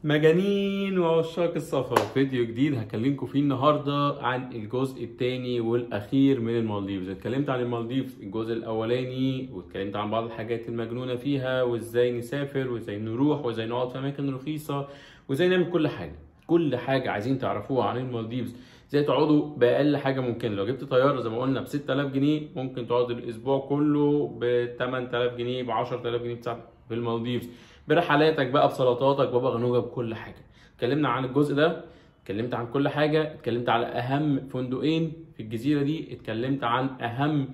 مجانين وعشاق السفر فيديو جديد هكلمكم فيه النهارده عن الجزء الثاني والاخير من المالديفز اتكلمت عن المالديفز الجزء الاولاني واتكلمت عن بعض الحاجات المجنونه فيها وازاي نسافر وازاي نروح وازاي نقعد في اماكن رخيصه وازاي نعمل كل حاجه كل حاجه عايزين تعرفوها عن المالديفز ازاي تقعدوا باقل حاجه ممكن لو جبت طياره زي ما قلنا ب 6000 جنيه ممكن تقعد الاسبوع كله ب 8000 جنيه ب 10000 جنيه بتاع في المالديفز برحلاتك بقى بسلطاتك بابا غنوجه بكل حاجه اتكلمنا عن الجزء ده اتكلمت عن كل حاجه اتكلمت على اهم فندقين في الجزيره دي اتكلمت عن اهم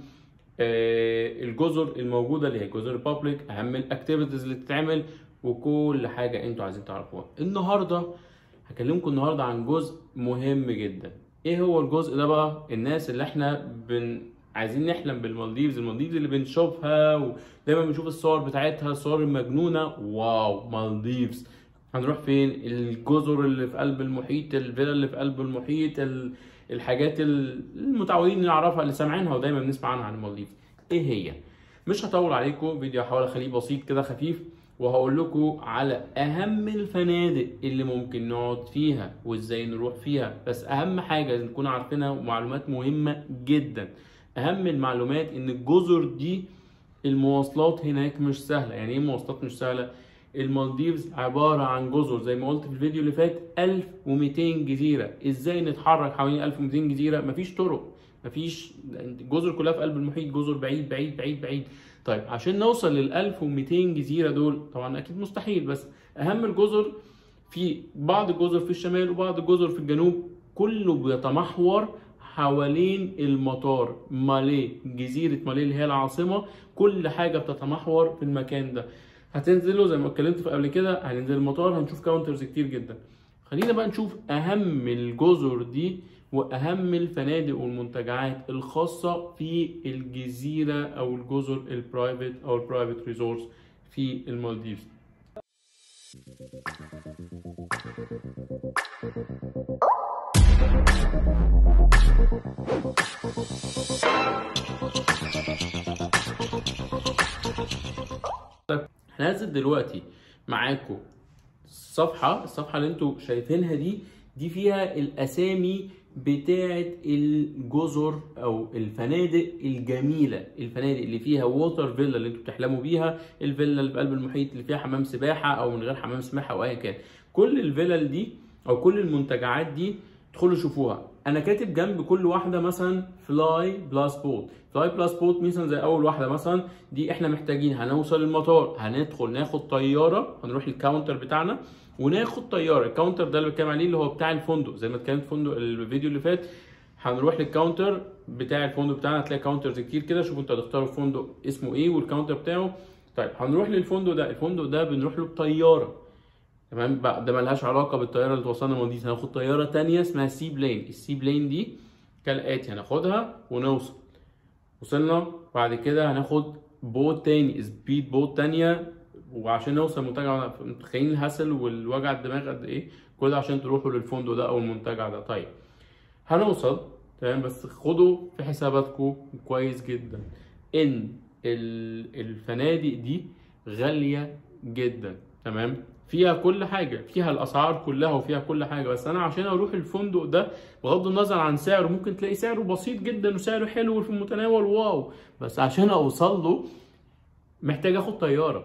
آه، الجزر الموجوده اللي هي جزر البابليك اهم الاكتيفيتيز اللي بتتعمل وكل حاجه انتوا عايزين تعرفوها النهارده هكلمكم النهارده عن جزء مهم جدا ايه هو الجزء ده بقى الناس اللي احنا بن عايزين نحلم بالمالديفز المالديفز اللي بنشوفها ودايما بنشوف الصور بتاعتها الصور المجنونه واو مالديفز هنروح فين الجزر اللي في قلب المحيط الفيلا اللي في قلب المحيط ال- الحاجات ال- المتعودين نعرفها اللي سامعينها ودايما بنسمع عنها عن المالديفز ايه هي مش هطول عليكم فيديو هحاول اخليه بسيط كده خفيف وهقول لكم على اهم الفنادق اللي ممكن نقعد فيها وازاي نروح فيها بس اهم حاجه نكون عارفينها ومعلومات مهمه جدا اهم المعلومات ان الجزر دي المواصلات هناك مش سهله يعني ايه مواصلات مش سهله المالديفز عباره عن جزر زي ما قلت في الفيديو اللي فات 1200 جزيره ازاي نتحرك حوالين 1200 جزيره مفيش طرق مفيش الجزر كلها في قلب المحيط جزر بعيد بعيد بعيد بعيد طيب عشان نوصل لل 1200 جزيره دول طبعا اكيد مستحيل بس اهم الجزر في بعض الجزر في الشمال وبعض الجزر في الجنوب كله بيتمحور حوالين المطار مالي جزيرة مالي اللي هي العاصمة كل حاجة بتتمحور في المكان ده هتنزلوا زي ما اتكلمت في قبل كده هننزل المطار هنشوف كاونترز كتير جدا خلينا بقى نشوف أهم الجزر دي وأهم الفنادق والمنتجعات الخاصة في الجزيرة أو الجزر البرايفت أو البرايفت ريزورس في المالديفز هنزل دلوقتي معاكم الصفحة الصفحة اللي انتوا شايفينها دي دي فيها الأسامي بتاعة الجزر أو الفنادق الجميلة الفنادق اللي فيها ووتر فيلا اللي انتوا بتحلموا بيها الفيلا اللي في قلب المحيط اللي فيها حمام سباحة أو من غير حمام سباحة أو أيا كان كل الفيلل دي أو كل المنتجعات دي ادخلوا شوفوها انا كاتب جنب كل واحده مثلا فلاي بلاس بوت فلاي بلاس بوت مثلا زي اول واحده مثلا دي احنا محتاجين هنوصل المطار هندخل ناخد طياره هنروح الكاونتر بتاعنا وناخد طياره الكاونتر ده اللي بتكلم عليه اللي هو بتاع الفندق زي ما اتكلمت فندق الفيديو اللي فات هنروح للكاونتر بتاع الفندق بتاعنا هتلاقي كاونترز كتير كده شوفوا انتوا هتختاروا الفندق اسمه ايه والكاونتر بتاعه طيب هنروح للفندق ده الفندق ده بنروح له بطياره تمام بقى ده ملهاش علاقه بالطياره اللي توصلنا المالديفز هناخد طياره تانية اسمها سي بلين السي بلين دي كالاتي هناخدها ونوصل وصلنا بعد كده هناخد بوت تاني سبيد بوت تانية وعشان نوصل المنتجع متخيلين الهسل والوجع الدماغ قد ايه كل ده عشان تروحوا للفندق ده او المنتجع ده طيب هنوصل تمام بس خدوا في حساباتكم كويس جدا ان ال- الفنادق دي غاليه جدا تمام فيها كل حاجه فيها الاسعار كلها وفيها كل حاجه بس انا عشان اروح الفندق ده بغض النظر عن سعره ممكن تلاقي سعره بسيط جدا وسعره حلو وفي المتناول واو بس عشان اوصل له محتاج اخد طياره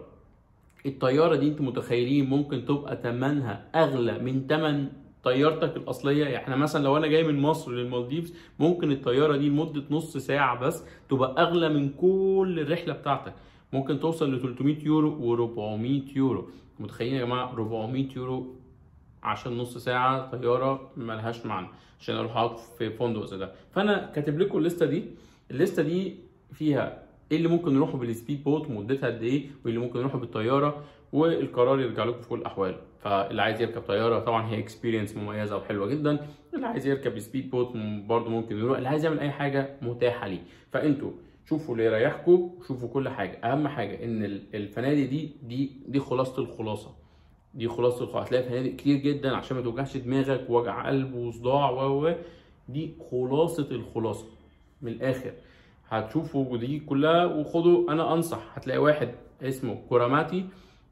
الطياره دي انتوا متخيلين ممكن تبقى ثمنها اغلى من ثمن طيارتك الاصليه يعني احنا مثلا لو انا جاي من مصر للمالديفز ممكن الطياره دي لمده نص ساعه بس تبقى اغلى من كل الرحله بتاعتك ممكن توصل ل 300 يورو و400 يورو متخيلين يا جماعه 400 يورو عشان نص ساعه طياره ملهاش معنى عشان اروح اقعد في فندق زي ده فانا كاتب لكم الليسته دي الليسته دي فيها ايه اللي ممكن نروحه بالسبيد بوت مدتها قد ايه وايه اللي ممكن نروحه بالطياره والقرار يرجع لكم في كل الاحوال فاللي عايز يركب طياره طبعا هي اكسبيرينس مميزه وحلوه جدا اللي عايز يركب سبيد بوت برضه ممكن يروح اللي عايز يعمل اي حاجه متاحه ليه فانتوا شوفوا اللي يريحكم شوفوا كل حاجه اهم حاجه ان ال- الفنادق دي دي دي خلاصه الخلاصه دي خلاصه الخلاصه هتلاقي فنادق كتير جدا عشان ما توجعش دماغك ووجع قلب وصداع و و دي خلاصه الخلاصه من الاخر هتشوفوا دي كلها وخدوا انا انصح هتلاقي واحد اسمه كوراماتي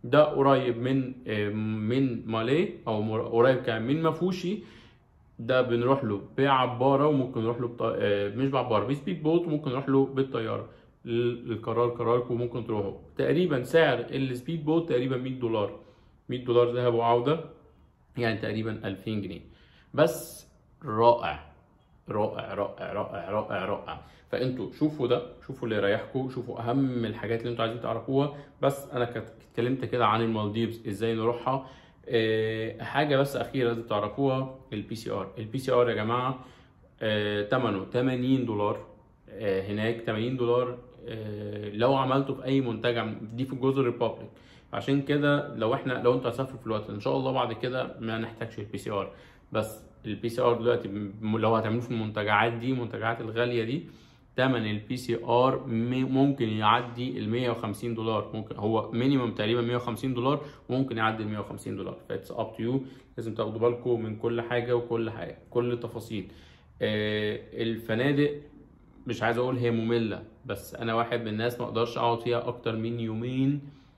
ده قريب من آه، من مالي او مر- قريب كمان من مفوشي ده بنروح له بعباره وممكن نروح له بط... آه، مش بعباره بسبيد بوت وممكن نروح له بالطياره ال- القرار قراركم ممكن تروحوا تقريبا سعر السبيد بوت تقريبا 100 دولار 100 دولار ذهب وعوده يعني تقريبا 2000 جنيه بس رائع رائع رائع رائع رائع رائع فانتوا شوفوا ده شوفوا اللي يريحكم شوفوا اهم الحاجات اللي انتوا عايزين تعرفوها بس انا كنت اتكلمت كده عن المالديفز ازاي نروحها آه، حاجه بس اخيره لازم تعرفوها البي سي ار البي سي ار يا جماعه آه، ثمنه 80 دولار آه، هناك 80 دولار آه، لو عملته في اي منتجع دي في جزر ريبابليك عشان كده لو احنا لو انتوا هتسافروا في الوقت ان شاء الله بعد كده ما نحتاجش البي سي ار بس البي سي ار دلوقتي م- لو هتعملوه في المنتجعات دي المنتجعات الغاليه دي تمن البي سي ار ممكن يعدي ال 150 دولار ممكن هو مينيمم تقريبا 150 دولار وممكن يعدي ال 150 دولار فاتس اب تو يو لازم تاخدوا بالكم من كل حاجه وكل حاجه كل التفاصيل آه، الفنادق مش عايز اقول هي ممله بس انا واحد من الناس ما اقدرش اقعد فيها اكتر من يومين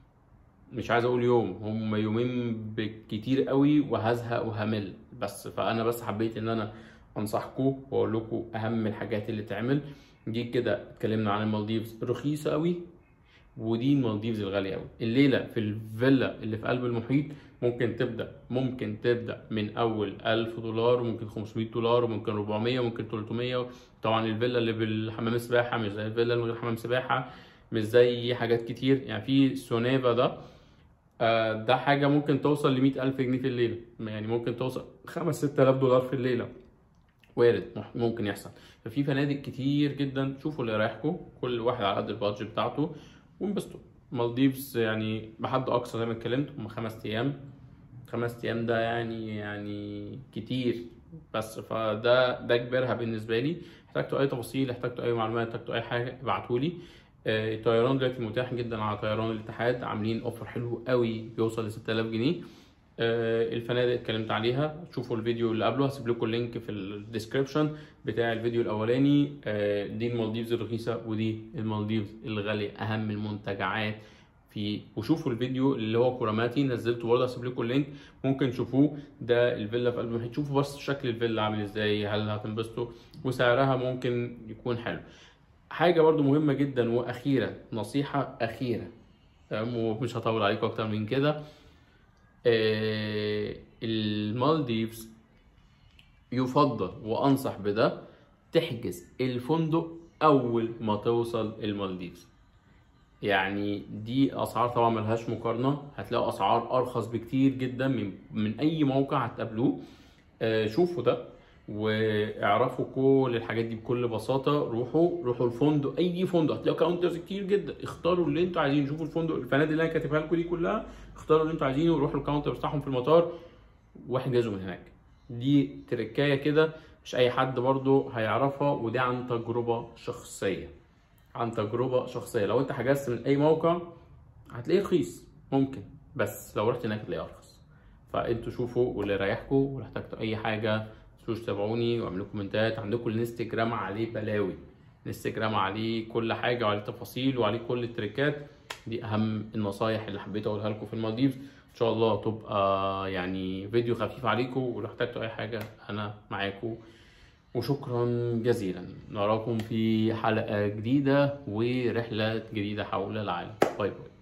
مش عايز اقول يوم هم يومين بالكتير قوي وهزهق وهمل بس فانا بس حبيت ان انا انصحكم واقول لكم اهم الحاجات اللي تعمل دي كده اتكلمنا عن المالديفز رخيصه قوي ودي المالديفز الغاليه قوي الليله في الفيلا اللي في قلب المحيط ممكن تبدا ممكن تبدا من اول 1000 دولار وممكن 500 دولار وممكن 400 وممكن 300 طبعا الفيلا اللي بالحمام السباحه مش زي الفيلا اللي من غير حمام سباحه مش زي حاجات كتير يعني في سونيفا ده آه، ده حاجة ممكن توصل ل ألف جنيه في الليلة يعني ممكن توصل خمس ست آلاف دولار في الليلة وارد مح- ممكن يحصل ففي فنادق كتير جدا شوفوا اللي يريحكم كل واحد على قد البادجت بتاعته وانبسطوا مالديفز يعني بحد أقصى زي ما اتكلمت هم خمس أيام خمس أيام ده يعني يعني كتير بس فده ده كبرها بالنسبة لي احتجتوا أي تفاصيل احتجتوا أي معلومات احتجتوا أي حاجة ابعتولي آه، الطيران دلوقتي متاح جدا على طيران الاتحاد عاملين اوفر حلو قوي بيوصل ل 6000 جنيه آه، الفنادق اتكلمت عليها شوفوا الفيديو اللي قبله هسيب لكم اللينك في الديسكربشن بتاع الفيديو الاولاني آه، دي المالديفز الرخيصه ودي المالديفز الغاليه اهم المنتجعات في وشوفوا الفيديو اللي هو كوراماتي نزلته برضه هسيب لكم اللينك ممكن تشوفوه ده الفيلا في قلب المحيط شوفوا بس شكل الفيلا عامل ازاي هل هتنبسطوا وسعرها ممكن يكون حلو حاجه برضو مهمه جدا واخيره نصيحه اخيره تمام ومش هطول عليكم اكتر من كده آه، المالديفز يفضل وانصح بده تحجز الفندق اول ما توصل المالديفز يعني دي اسعار طبعا ملهاش مقارنه هتلاقوا اسعار ارخص بكتير جدا من من اي موقع هتقابلوه آه، شوفوا ده واعرفوا كل الحاجات دي بكل بساطه روحوا روحوا الفندق اي فندق هتلاقوا كاونترز كتير جدا اختاروا اللي انتوا عايزينه شوفوا الفندق الفنادق اللي انا كاتبها لكم دي كلها اختاروا اللي انتوا عايزينه وروحوا الكاونتر بتاعهم في المطار واحجزوا من هناك دي تركايه كده مش اي حد برضو هيعرفها ودي عن تجربه شخصيه عن تجربه شخصيه لو انت حجزت من اي موقع هتلاقيه رخيص ممكن بس لو رحت هناك هتلاقيه ارخص فانتوا شوفوا واللي يريحكم ولو احتجتوا اي حاجه متنسوش تتابعوني واعملوا كومنتات عندكم الانستجرام عليه بلاوي الانستجرام عليه كل حاجه وعليه تفاصيل وعليه كل التريكات دي اهم النصايح اللي حبيت اقولها لكم في المالديفز ان شاء الله تبقى يعني فيديو خفيف عليكم ولو احتجتوا اي حاجه انا معاكم وشكرا جزيلا نراكم في حلقه جديده ورحله جديده حول العالم باي باي